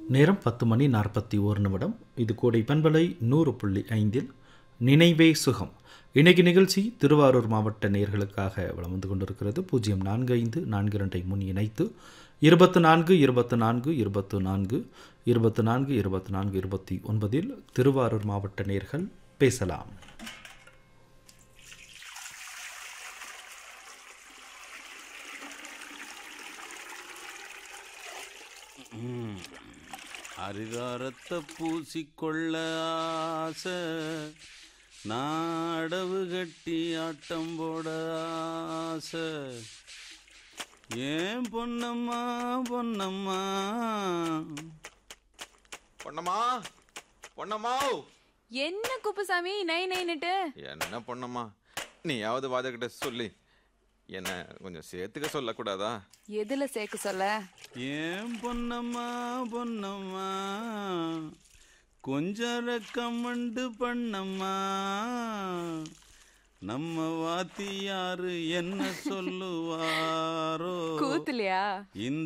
நேரம் பத்து மணி நாற்பத்தி ஓரு நிமிடம் இது கோடை பண்பலை நூறு புள்ளி ஐந்தில் நினைவே சுகம் இன்னைக்கு நிகழ்ச்சி திருவாரூர் மாவட்ட நேர்களுக்காக வளம் வந்து கொண்டிருக்கிறது பூஜ்ஜியம் நான்கு ஐந்து நான்கு இரண்டை முன் இணைத்து இருபத்து நான்கு இருபத்து நான்கு இருபத்து நான்கு இருபத்து நான்கு இருபத்து நான்கு இருபத்தி ஒன்பதில் திருவாரூர் மாவட்ட நேர்கள் பேசலாம் அரிதாரத்தை பூசிக்கொள்ள ஆசை நாடவு கட்டி ஆட்டம் போட ஆசை ஏன் பொன்னம்மா பொன்னம்மா பொன்னம்மா பொன்னம்மா என்ன குப்புசாமி நை நைன்னுட்டு என்ன பொன்னம்மா நீயாவது வாதகிட்ட சொல்லி என்ன கொஞ்சம் சேர்த்துக்க சொல்லக்கூடாதா எதுல சேர்க்க சொல்ல ஏன் பொன்னம்மா பொன்னம்மா கொஞ்சம் ரெக்கமெண்டு பண்ணம்மா நம்ம வாத்தியாரு என்ன சொல்லுவாரோ கூத்துலையா இந்த